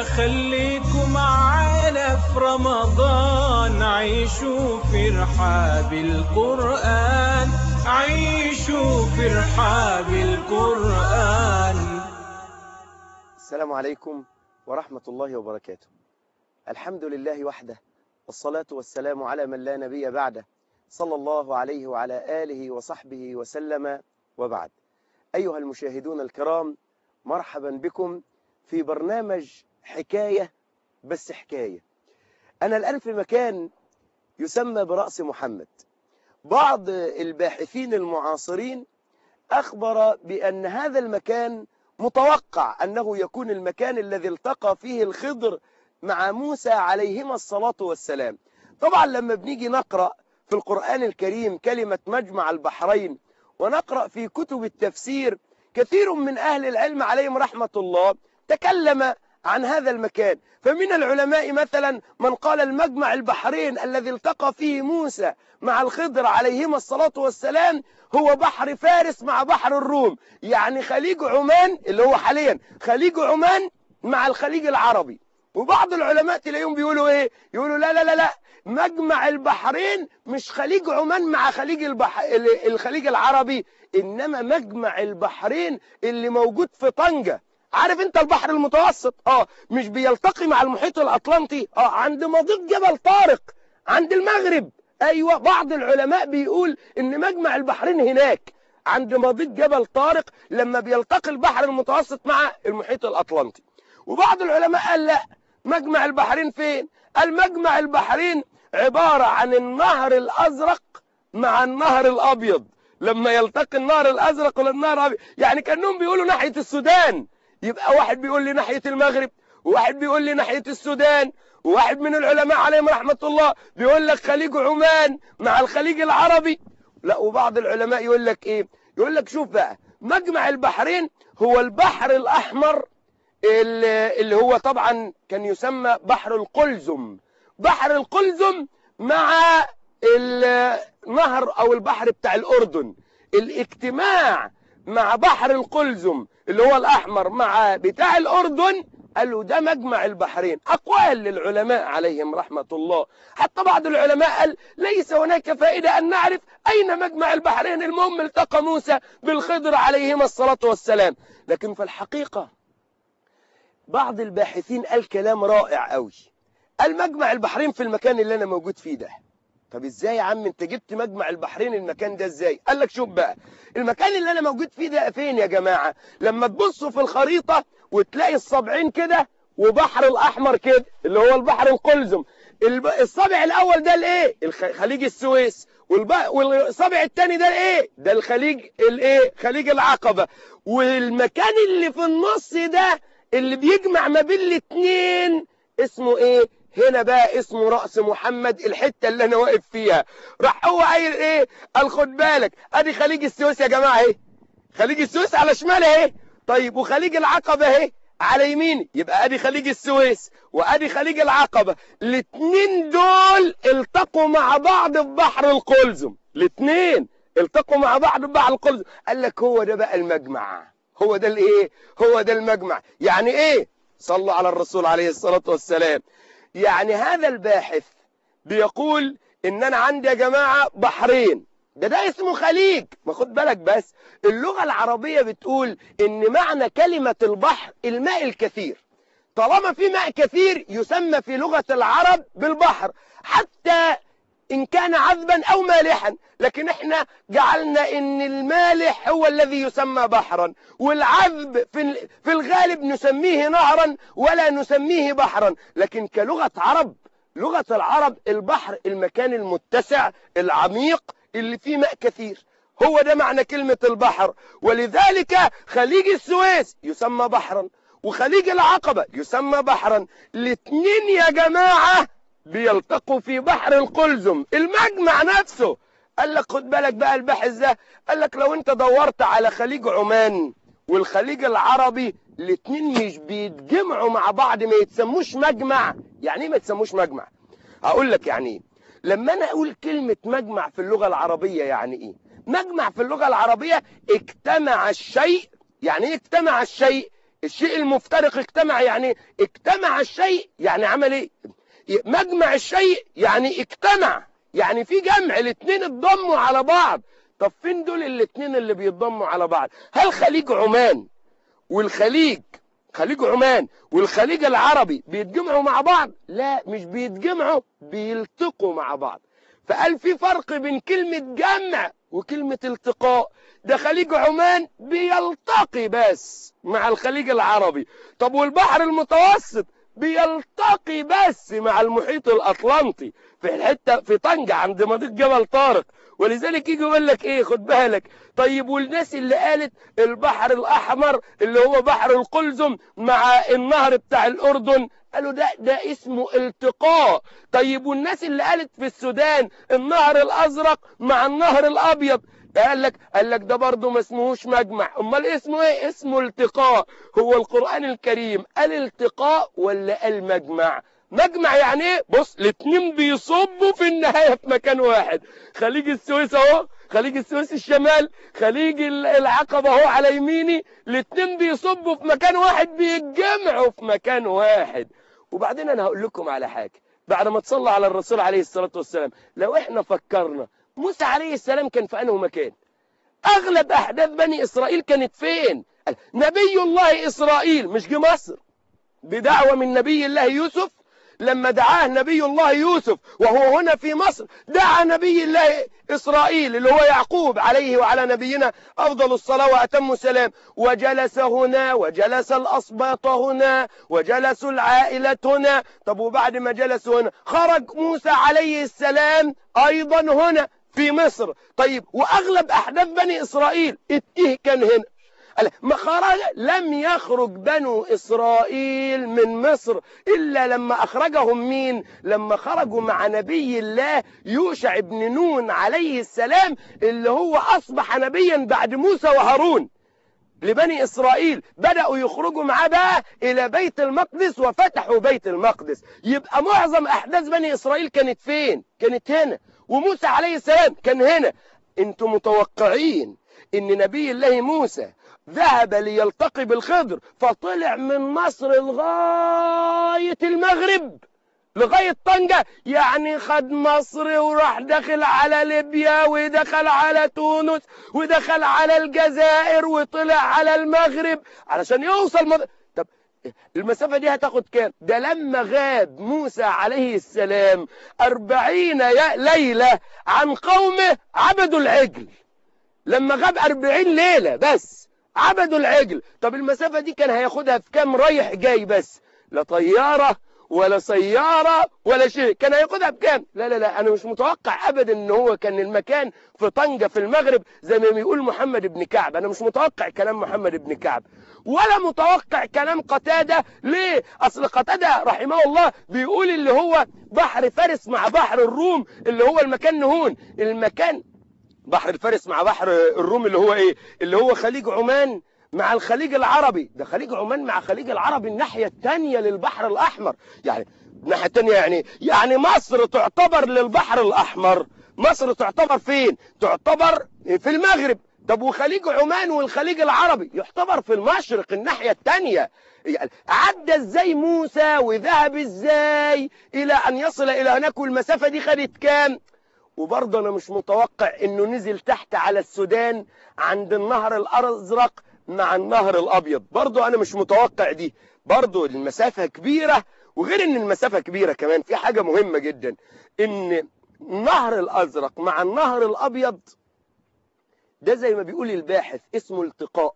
خليكم معانا في رمضان عيشوا في رحاب القرآن عيشوا في رحاب القرآن السلام عليكم ورحمة الله وبركاته الحمد لله وحده والصلاة والسلام على من لا نبي بعده صلى الله عليه وعلى آله وصحبه وسلم وبعد أيها المشاهدون الكرام مرحبا بكم في برنامج حكاية بس حكاية أنا الآن في مكان يسمى برأس محمد بعض الباحثين المعاصرين أخبر بأن هذا المكان متوقع أنه يكون المكان الذي التقى فيه الخضر مع موسى عليهما الصلاة والسلام طبعا لما بنيجي نقرأ في القرآن الكريم كلمة مجمع البحرين ونقرأ في كتب التفسير كثير من أهل العلم عليهم رحمة الله تكلم عن هذا المكان فمن العلماء مثلا من قال المجمع البحرين الذي التقى فيه موسى مع الخضر عليهما الصلاة والسلام هو بحر فارس مع بحر الروم يعني خليج عمان اللي هو حاليا خليج عمان مع الخليج العربي وبعض العلماء تلاقيهم بيقولوا ايه يقولوا لا لا لا لا مجمع البحرين مش خليج عمان مع خليج البح... الخليج العربي انما مجمع البحرين اللي موجود في طنجة عارف انت البحر المتوسط اه مش بيلتقي مع المحيط الاطلنطي اه عند مضيق جبل طارق عند المغرب ايوه بعض العلماء بيقول ان مجمع البحرين هناك عند مضيق جبل طارق لما بيلتقي البحر المتوسط مع المحيط الاطلنطي وبعض العلماء قال لا مجمع البحرين فين قال مجمع البحرين عبارة عن النهر الازرق مع النهر الابيض لما يلتقي النهر الازرق والنهر الابيض يعني كانهم بيقولوا ناحية السودان يبقى واحد بيقول لي ناحية المغرب وواحد بيقول لي ناحية السودان وواحد من العلماء عليهم رحمة الله بيقول لك خليج عمان مع الخليج العربي لا وبعض العلماء يقول لك ايه يقول لك شوف بقى مجمع البحرين هو البحر الاحمر اللي هو طبعا كان يسمى بحر القلزم بحر القلزم مع النهر او البحر بتاع الاردن الاجتماع مع بحر القلزم اللي هو الاحمر مع بتاع الاردن قالوا ده مجمع البحرين اقوال للعلماء عليهم رحمة الله حتى بعض العلماء قال ليس هناك فائدة ان نعرف اين مجمع البحرين المهم التقى موسى بالخضر عليهما الصلاة والسلام لكن في الحقيقة بعض الباحثين قال كلام رائع قوي قال مجمع البحرين في المكان اللي انا موجود فيه ده طب ازاي يا عم انت جبت مجمع البحرين المكان ده ازاي قال لك شوف بقى المكان اللي انا موجود فيه ده فين يا جماعة لما تبصوا في الخريطة وتلاقي الصبعين كده وبحر الاحمر كده اللي هو البحر القلزم الصابع الاول ده الايه خليج السويس والصابع الثاني ده الايه ده الخليج الايه خليج العقبة والمكان اللي في النص ده اللي بيجمع ما بين الاثنين اسمه ايه هنا بقى اسمه رأس محمد الحتة اللي انا واقف فيها راح هو قايل ايه قال خد بالك ادي خليج السويس يا جماعة اهي خليج السويس على شمال اهي طيب وخليج العقبة اهي على يميني يبقى ادي خليج السويس وادي خليج العقبة الاثنين دول التقوا مع بعض في بحر القلزم الاثنين التقوا مع بعض في بحر القلزم قال لك هو ده بقى المجمع هو ده الايه هو ده المجمع يعني ايه صلوا على الرسول عليه الصلاة والسلام يعني هذا الباحث بيقول ان انا عندي يا جماعة بحرين ده ده اسمه خليج ما خد بالك بس اللغة العربية بتقول ان معنى كلمة البحر الماء الكثير طالما في ماء كثير يسمى في لغة العرب بالبحر حتى إن كان عذبا أو مالحا لكن احنا جعلنا ان المالح هو الذي يسمى بحرا والعذب في في الغالب نسميه نهرا ولا نسميه بحرا لكن كلغة عرب لغة العرب البحر المكان المتسع العميق اللي فيه ماء كثير هو ده معنى كلمة البحر ولذلك خليج السويس يسمى بحرا وخليج العقبة يسمى بحرا الاثنين يا جماعة بيلتقوا في بحر القلزم المجمع نفسه قال لك خد بالك بقى الباحث ده قال لك لو انت دورت على خليج عمان والخليج العربي الاثنين مش بيتجمعوا مع بعض ما يتسموش مجمع يعني ايه ما يتسموش مجمع هقول لك يعني ايه لما انا اقول كلمة مجمع في اللغة العربية يعني ايه مجمع في اللغة العربية اجتمع الشيء يعني ايه اجتمع الشيء الشيء المفترق اجتمع يعني اجتمع الشيء يعني عمل ايه مجمع الشيء يعني اجتمع يعني في جمع الاثنين اتضموا على بعض طب فين دول الاثنين اللي بيتضموا على بعض هل خليج عمان والخليج خليج عمان والخليج العربي بيتجمعوا مع بعض لا مش بيتجمعوا بيلتقوا مع بعض فقال في فرق بين كلمة جمع وكلمة التقاء ده خليج عمان بيلتقي بس مع الخليج العربي طب والبحر المتوسط بيلتقي بس مع المحيط الأطلنطي في الحتة في طنجة عند مضيق جبل طارق ولذلك يجي يقول لك ايه خد بالك طيب والناس اللي قالت البحر الأحمر اللي هو بحر القلزم مع النهر بتاع الأردن قالوا ده ده اسمه التقاء طيب والناس اللي قالت في السودان النهر الأزرق مع النهر الأبيض قال لك قال لك ده برضه ما اسمهوش مجمع امال اسمه ايه اسمه التقاء هو القرآن الكريم قال التقاء ولا قال مجمع مجمع يعني ايه بص الاثنين بيصبوا في النهاية في مكان واحد خليج السويس اهو خليج السويس الشمال خليج العقبة اهو على يميني الاثنين بيصبوا في مكان واحد بيتجمعوا في مكان واحد وبعدين انا هقول لكم على حاجة بعد ما تصلى على الرسول عليه الصلاة والسلام لو احنا فكرنا موسى عليه السلام كان في انه مكان اغلب احداث بني اسرائيل كانت فين نبي الله اسرائيل مش جه مصر بدعوة من نبي الله يوسف لما دعاه نبي الله يوسف وهو هنا في مصر دعا نبي الله إسرائيل اللي هو يعقوب عليه وعلى نبينا أفضل الصلاة وأتم السلام وجلس هنا وجلس الأصباط هنا وجلس العائلة هنا طب وبعد ما جلسوا هنا خرج موسى عليه السلام أيضا هنا في مصر طيب وأغلب أحداث بني إسرائيل إيه كان هنا ما خرج لم يخرج بنو إسرائيل من مصر إلا لما أخرجهم مين لما خرجوا مع نبي الله يوشع بن نون عليه السلام اللي هو أصبح نبيا بعد موسى وهارون لبني إسرائيل بدأوا يخرجوا معاه بقى إلى بيت المقدس وفتحوا بيت المقدس يبقى معظم أحداث بني إسرائيل كانت فين كانت هنا وموسى عليه السلام كان هنا انتم متوقعين ان نبي الله موسى ذهب ليلتقي بالخضر فطلع من مصر لغاية المغرب لغاية طنجة يعني خد مصر وراح دخل على ليبيا ودخل على تونس ودخل على الجزائر وطلع على المغرب علشان يوصل مد... طب المسافة دي هتاخد كام ده لما غاب موسى عليه السلام أربعين ليلة عن قومه عبدوا العجل لما غاب أربعين ليلة بس عبدوا العجل طب المسافة دي كان هياخدها في كام رايح جاي بس لا طيارة ولا سيارة ولا شيء كان هياخدها بكام لا لا لا انا مش متوقع ابدا ان هو كان المكان في طنجة في المغرب زي ما بيقول محمد بن كعب انا مش متوقع كلام محمد بن كعب ولا متوقع كلام قتادة ليه اصل قتادة رحمه الله بيقول اللي هو بحر فارس مع بحر الروم اللي هو المكان نهون المكان بحر الفارس مع بحر الروم اللي هو ايه اللي هو خليج عمان مع الخليج العربي ده خليج عمان مع خليج العربي الناحية التانية للبحر الأحمر يعني الناحية التانية يعني يعني مصر تعتبر للبحر الأحمر مصر تعتبر فين تعتبر في المغرب طب وخليج عمان والخليج العربي يعتبر في المشرق الناحية التانية يعني عدى ازاي موسى وذهب ازاي الى ان يصل الى هناك والمسافة دي خدت كام وبرضه انا مش متوقع انه نزل تحت على السودان عند النهر الازرق مع النهر الابيض برضه انا مش متوقع دي برضه المسافة كبيرة وغير ان المسافة كبيرة كمان في حاجة مهمة جدا ان النهر الازرق مع النهر الابيض ده زي ما بيقول الباحث اسمه التقاء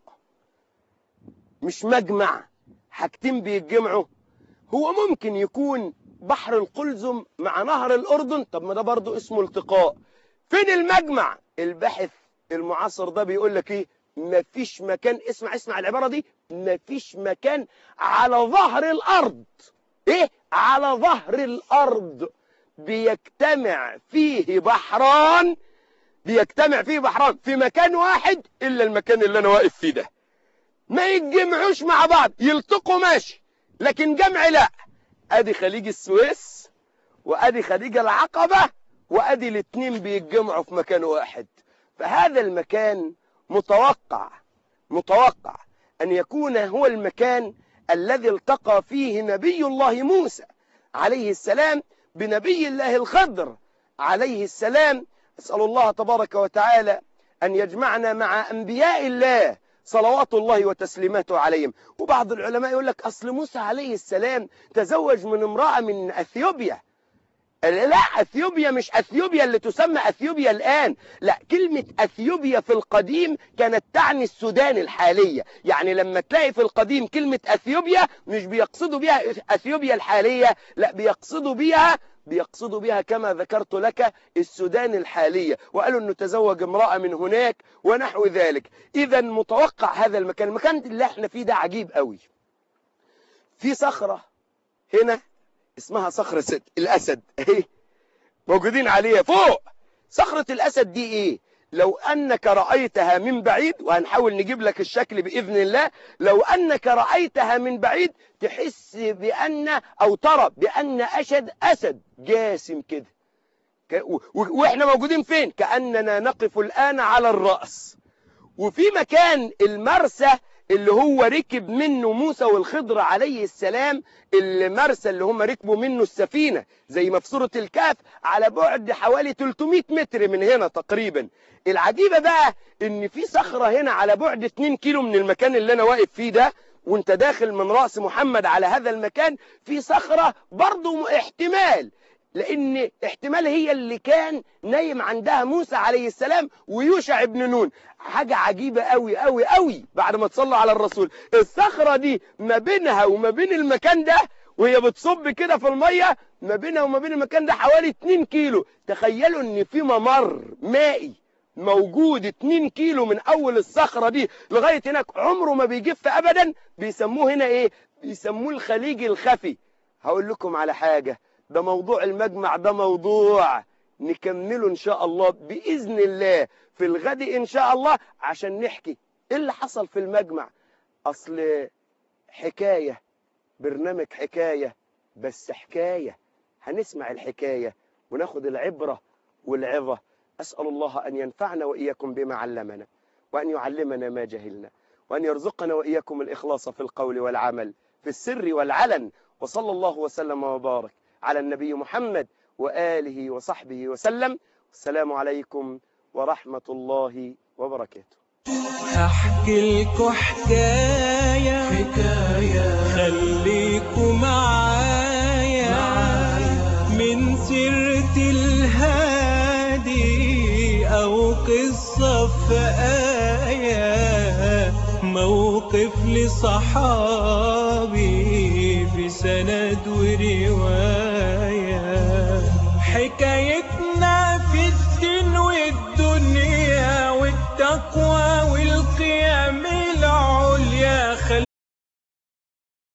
مش مجمع حاجتين بيتجمعوا هو ممكن يكون بحر القلزم مع نهر الأردن طب ما ده برضه اسمه التقاء فين المجمع الباحث المعاصر ده بيقول لك ايه مفيش مكان اسمع اسمع العبارة دي مفيش مكان على ظهر الأرض ايه على ظهر الأرض بيجتمع فيه بحران بيجتمع فيه بحران في مكان واحد إلا المكان اللي أنا واقف فيه ده ما يتجمعوش مع بعض يلتقوا ماشي لكن جمع لا ادي خليج السويس وادي خليج العقبة وادي الاتنين بيتجمعوا في مكان واحد فهذا المكان متوقع متوقع أن يكون هو المكان الذي التقى فيه نبي الله موسى عليه السلام بنبي الله الخضر عليه السلام أسأل الله تبارك وتعالى أن يجمعنا مع أنبياء الله صلوات الله وتسليماته عليهم وبعض العلماء يقول لك أصل موسى عليه السلام تزوج من امرأة من أثيوبيا لا أثيوبيا مش أثيوبيا اللي تسمى أثيوبيا الآن لا كلمة أثيوبيا في القديم كانت تعني السودان الحالية يعني لما تلاقي في القديم كلمة أثيوبيا مش بيقصدوا بها أثيوبيا الحالية لا بيقصدوا بها بيقصدوا بها كما ذكرت لك السودان الحالية وقالوا أنه تزوج امرأة من هناك ونحو ذلك إذا متوقع هذا المكان المكان اللي احنا فيه ده عجيب قوي في صخرة هنا اسمها صخرة ست الأسد اهي موجودين عليها فوق صخرة الأسد دي ايه لو أنك رأيتها من بعيد وهنحاول نجيب لك الشكل بإذن الله لو أنك رأيتها من بعيد تحس بأن أو ترى بأن أشد أسد جاسم كده وإحنا موجودين فين كأننا نقف الآن على الرأس وفي مكان المرسى اللي هو ركب منه موسى والخضر عليه السلام المرسى اللي هم ركبوا منه السفينة زي ما في سورة الكهف على بعد حوالي 300 متر من هنا تقريبا العجيبة بقى ان في صخرة هنا على بعد 2 كيلو من المكان اللي انا واقف فيه ده وانت داخل من رأس محمد على هذا المكان في صخرة برضو احتمال لان احتمال هي اللي كان نايم عندها موسى عليه السلام ويوشع ابن نون حاجة عجيبة قوي قوي قوي بعد ما تصلوا على الرسول الصخرة دي ما بينها وما بين المكان ده وهي بتصب كده في المية ما بينها وما بين المكان ده حوالي 2 كيلو تخيلوا ان في ممر مائي موجود 2 كيلو من اول الصخرة دي لغاية هناك عمره ما بيجف ابدا بيسموه هنا ايه بيسموه الخليج الخفي هقول لكم على حاجة ده موضوع المجمع ده موضوع نكمله ان شاء الله باذن الله في الغد ان شاء الله عشان نحكي ايه اللي حصل في المجمع اصل حكاية برنامج حكاية بس حكاية هنسمع الحكاية وناخد العبرة والعظة أسأل الله أن ينفعنا وإياكم بما علمنا وأن يعلمنا ما جهلنا وأن يرزقنا وإياكم الإخلاص في القول والعمل في السر والعلن وصلى الله وسلم وبارك على النبي محمد وآله وصحبه وسلم السلام عليكم ورحمة الله وبركاته احكي لكم حكاية حكاية خليكوا معايا من سيرة الهادي أو قصة في آية موقف لصحابي في سند ورواية حكايتنا في الدين والدنيا